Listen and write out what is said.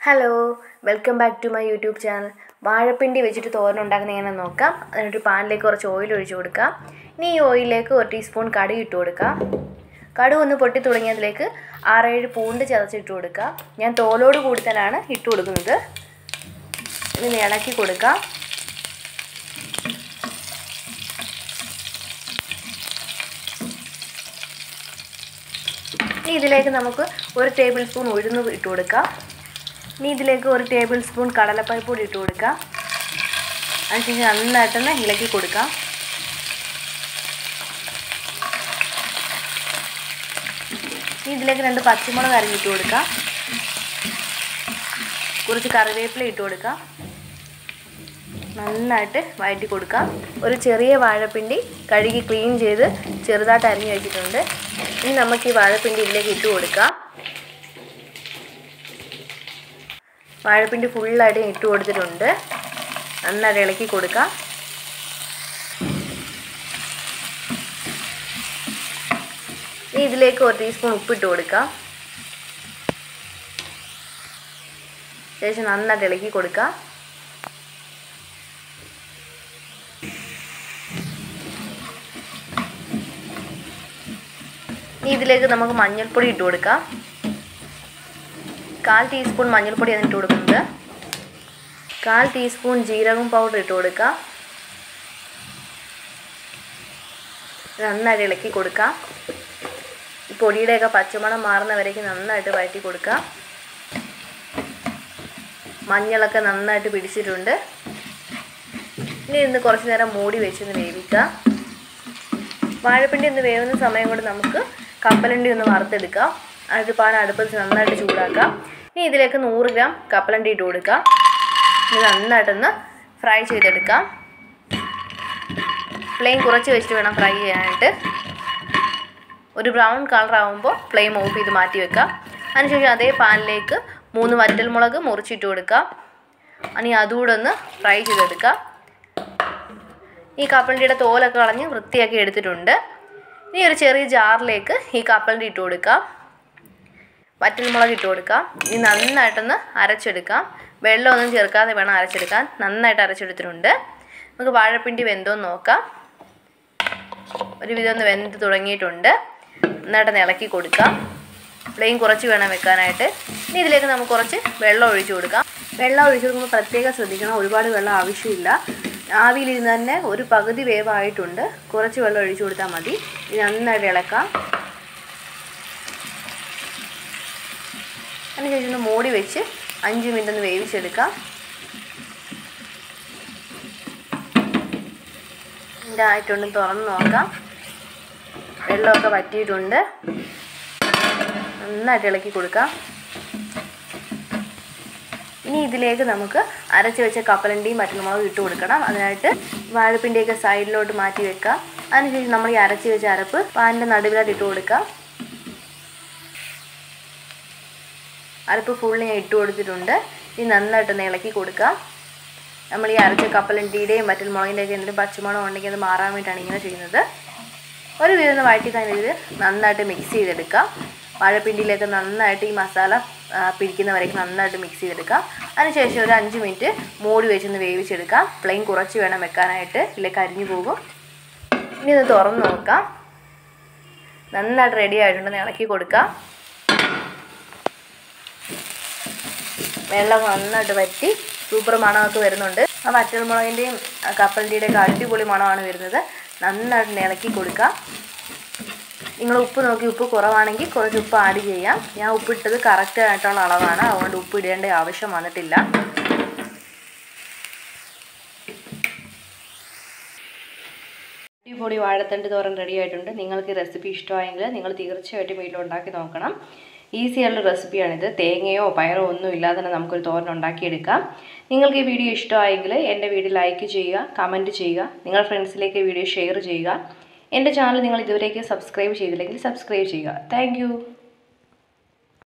hello welcome back to my YouTube channel വാഴപ്പിണ്ടി വെച്ചിട്ട് തോരൻ ഉണ്ടാക്കുന്ന എങ്ങനെ നോക്കാം അതിനൊരു പാനിലേക്ക് കുറച്ച് ഓയിൽ ഒഴിച്ച് കൊടുക്കാം ഇനി ഈ ഓയിലിലേക്ക് ഒരു ടീസ്പൂൺ കടുക് ഇട്ട് കൊടുക്കാം കടുക് ഒന്ന് പൊട്ടി തുടങ്ങിയതിലേക്ക് ആറേഴ് പൂണ്ട് ചതച്ചിട്ട് കൊടുക്കാം ഞാൻ തോലോട് കൂടി തന്നെയാണ് ഇട്ട് കൊടുക്കുന്നത് ഇനി ഇളക്കി കൊടുക്കാം ഇനി ഇതിലേക്ക് നമുക്ക് ഒരു ടേബിൾ സ്പൂൺ ഉഴുന്ന് ഇട്ട് കൊടുക്കാം ഇനി ഇതിലേക്ക് ഒരു ടേബിൾ സ്പൂൺ കടലപ്പരിപ്പ് കൂടി ഇട്ട് കൊടുക്കാം അതിനുശേഷം നന്നായിട്ടൊന്ന് ഇളക്കി കൊടുക്കാം ഇനി ഇതിലേക്ക് രണ്ട് പച്ചമുളക് അരിഞ്ഞിട്ട് കൊടുക്കാം കുറച്ച് കറിവേപ്പില ഇട്ട് കൊടുക്കാം നന്നായിട്ട് വഴറ്റി കൊടുക്കാം ഒരു ചെറിയ വാഴപ്പിണ്ടി കഴുകി ക്ലീൻ ചെയ്ത് ചെറുതായിട്ട് അരിഞ്ഞ് വെച്ചിട്ടുണ്ട് ഇനി നമുക്ക് ഈ വാഴപ്പിണ്ടി ഇതിലേക്ക് ഇട്ട് കൊടുക്കാം വാഴപ്പിണ്ടി ഫുള്ളായിട്ട് ഇട്ട് കൊടുത്തിട്ടുണ്ട് നന്നായിട്ട് ഇളക്കി കൊടുക്കാം ഇനി ഇതിലേക്ക് ഒരു ടീസ്പൂൺ ഉപ്പിട്ട് കൊടുക്കാം ശേഷം നന്നായിട്ട് ഇളക്കി കൊടുക്കാം ഇനി ഇതിലേക്ക് നമുക്ക് മഞ്ഞൾപ്പൊടി ഇട്ട് കൊടുക്കാം കാൽ ടീസ്പൂൺ മഞ്ഞൾപ്പൊടിയാണ് ഇട്ട് കൊടുക്കുന്നത് കാൽ ടീസ്പൂൺ ജീരകം പൗഡർ ഇട്ട് കൊടുക്കാം നന്നായിട്ട് ഇളക്കി കൊടുക്കാം ഈ പൊടിയുടെയൊക്കെ പച്ചമണം മാറുന്നവരേക്ക് നന്നായിട്ട് വഴറ്റി കൊടുക്കാം മഞ്ഞളൊക്കെ നന്നായിട്ട് പിടിച്ചിട്ടുണ്ട് ഇനി ഇന്ന് കുറച്ച് നേരം മൂടി വെച്ചൊന്ന് വേവിക്കാം വാഴപ്പിണ്ടി ഒന്ന് വേവുന്ന സമയം കൊണ്ട് നമുക്ക് കപ്പലണ്ടി ഒന്ന് വറുത്തെടുക്കാം അത് പാൻ അടുപ്പത്ത് നന്നായിട്ട് ചൂടാക്കാം ഇനി ഇതിലേക്ക് നൂറ് ഗ്രാം കപ്പലണ്ടി ഇട്ട് കൊടുക്കാം ഇത് നന്നായിട്ടൊന്ന് ഫ്രൈ ചെയ്തെടുക്കാം ഫ്ലെയിം കുറച്ച് വെച്ചിട്ട് വേണം ഫ്രൈ ചെയ്യാനായിട്ട് ഒരു ബ്രൗൺ കളർ ആകുമ്പോൾ ഫ്ലെയിം ഓഫ് ചെയ്ത് മാറ്റി വെക്കാം അതിനുശേഷം അതേ പാനിലേക്ക് മൂന്ന് വറ്റൽമുളക് മുറിച്ചിട്ട് കൊടുക്കാം ഇനി അതുകൂടെ ഒന്ന് ഫ്രൈ ചെയ്തെടുക്കാം ഈ കപ്പലണ്ടിയുടെ തോലൊക്കെ കളഞ്ഞ് വൃത്തിയാക്കി എടുത്തിട്ടുണ്ട് ഇനി ഒരു ചെറിയ ജാറിലേക്ക് ഈ കപ്പലണ്ടി ഇട്ട് കൊടുക്കാം വറ്റൽമുളക് ഇട്ട് കൊടുക്കാം ഇനി നന്നായിട്ടൊന്ന് അരച്ചെടുക്കാം വെള്ളമൊന്നും ചേർക്കാതെ വേണം അരച്ചെടുക്കാൻ നന്നായിട്ട് അരച്ചെടുത്തിട്ടുണ്ട് നമുക്ക് വാഴപ്പിണ്ടി വെന്തോന്ന് നോക്കാം ഒരുവിധം ഒന്ന് വെന്ത് തുടങ്ങിയിട്ടുണ്ട് നന്നായിട്ടൊന്ന് ഇളക്കി കൊടുക്കാം ഫ്ലെയിം കുറച്ച് വേണം വെക്കാനായിട്ട് ഇനി ഇതിലേക്ക് നമുക്ക് കുറച്ച് വെള്ളം ഒഴിച്ചു കൊടുക്കാം വെള്ളം ഒഴിച്ചു കൊടുക്കുമ്പോൾ പ്രത്യേകം ശ്രദ്ധിക്കണം ഒരുപാട് വെള്ളം ആവശ്യമില്ല ആവിയിലിരുന്ന് തന്നെ ഒരു പകുതി വേവായിട്ടുണ്ട് കുറച്ച് വെള്ളം ഒഴിച്ചു കൊടുത്താൽ മതി ഇത് നന്നായിട്ട് ഇളക്കാം അതിനുശേഷം ഒന്ന് മൂടി വെച്ച് അഞ്ച് മിനിറ്റ് ഒന്ന് വേവിച്ചെടുക്കാം ഇതായിട്ടുണ്ട് തുറന്ന് നോക്കാം വെള്ളമൊക്കെ വറ്റിയിട്ടുണ്ട് നന്നായിട്ട് ഇളക്കി കൊടുക്കാം ഇനി ഇതിലേക്ക് നമുക്ക് അരച്ച് വെച്ച കപ്പലണ്ടിയും മറ്റുമുളകും ഇട്ട് കൊടുക്കണം അതിനായിട്ട് വാഴപ്പിണ്ടിയൊക്കെ സൈഡിലോട്ട് മാറ്റി വെക്കാം അതിനുശേഷം നമ്മൾ ഈ അരച്ച് വെച്ച അരപ്പ് പാനിൻ്റെ നടുവിലായിട്ട് ഇട്ട് കൊടുക്കാം അരപ്പ് ഫുള്ള് ഞാൻ ഇട്ട് കൊടുത്തിട്ടുണ്ട് ഇനി നന്നായിട്ടൊന്ന് ഇളക്കി കൊടുക്കാം നമ്മൾ ഈ അരച്ച കപ്പലണ്ടിയുടെയും മറ്റു മുളകിൻ്റെയൊക്കെ എന്തെങ്കിലും പച്ചമുളക് ഉണ്ടെങ്കിൽ അത് മാറാൻ വേണ്ടിയിട്ടാണ് ഇങ്ങനെ ചെയ്യുന്നത് ഒരു വിധം ഒന്ന് വഴറ്റി തന്നെ ഇത് നന്നായിട്ട് മിക്സ് ചെയ്തെടുക്കാം വാഴപ്പിണ്ടിയിലേക്ക് നന്നായിട്ട് ഈ മസാല പിടിക്കുന്നവരേക്ക് നന്നായിട്ട് മിക്സ് ചെയ്തെടുക്കാം അതിനുശേഷം ഒരു അഞ്ച് മിനിറ്റ് മൂടി വെച്ചൊന്ന് വേവിച്ചെടുക്കാം ഫ്ലെയിം കുറച്ച് വേണം വെക്കാനായിട്ട് ഇല്ലെങ്കിൽ കരിഞ്ഞു പോകും ഇനി ഒന്ന് തുറന്ന് നോക്കാം നന്നായിട്ട് റെഡി ആയിട്ടുണ്ടെന്ന് ഇളക്കി കൊടുക്കാം വെള്ളം നന്നായിട്ട് വറ്റി സൂപ്പർ മണമൊക്കെ വരുന്നുണ്ട് ആ വറ്റൽമുളകിൻ്റെയും കപ്പലിൻ്റെയൊക്കെ അടിപൊളി മണമാണ് വരുന്നത് നന്നായിട്ട് ഇളക്കി കൊടുക്കാം നിങ്ങൾ ഉപ്പ് നോക്കി ഉപ്പ് കുറവാണെങ്കിൽ കുറച്ച് ഉപ്പ് ആഡ് ചെയ്യാം ഞാൻ ഉപ്പിട്ടത് കറക്റ്റ് ആയിട്ടുള്ള അളവാണ് അതുകൊണ്ട് ഉപ്പ് ഇടേണ്ട ആവശ്യം വന്നിട്ടില്ല അടിപൊളി വാഴത്തണ്ട് തോരൻ റെഡി ആയിട്ടുണ്ട് നിങ്ങൾക്ക് ഈ റെസിപ്പി ഇഷ്ടമായെങ്കിൽ നിങ്ങൾ തീർച്ചയായിട്ടും വീട്ടിൽ ഉണ്ടാക്കി നോക്കണം ഈസി ആയിട്ടുള്ള റെസിപ്പിയാണിത് തേങ്ങയോ പയറോ ഒന്നും ഇല്ലാതെ തന്നെ നമുക്കൊരു തോരൻ ഉണ്ടാക്കിയെടുക്കാം നിങ്ങൾക്ക് ഈ വീഡിയോ ഇഷ്ടമായെങ്കിൽ എൻ്റെ വീഡിയോ ലൈക്ക് ചെയ്യുക കമൻറ്റ് ചെയ്യുക നിങ്ങളുടെ ഫ്രണ്ട്സിലേക്ക് വീഡിയോ ഷെയർ ചെയ്യുക എൻ്റെ ചാനൽ നിങ്ങൾ ഇതുവരേക്ക് സബ്സ്ക്രൈബ് ചെയ്തില്ലെങ്കിൽ സബ്സ്ക്രൈബ് ചെയ്യുക താങ്ക്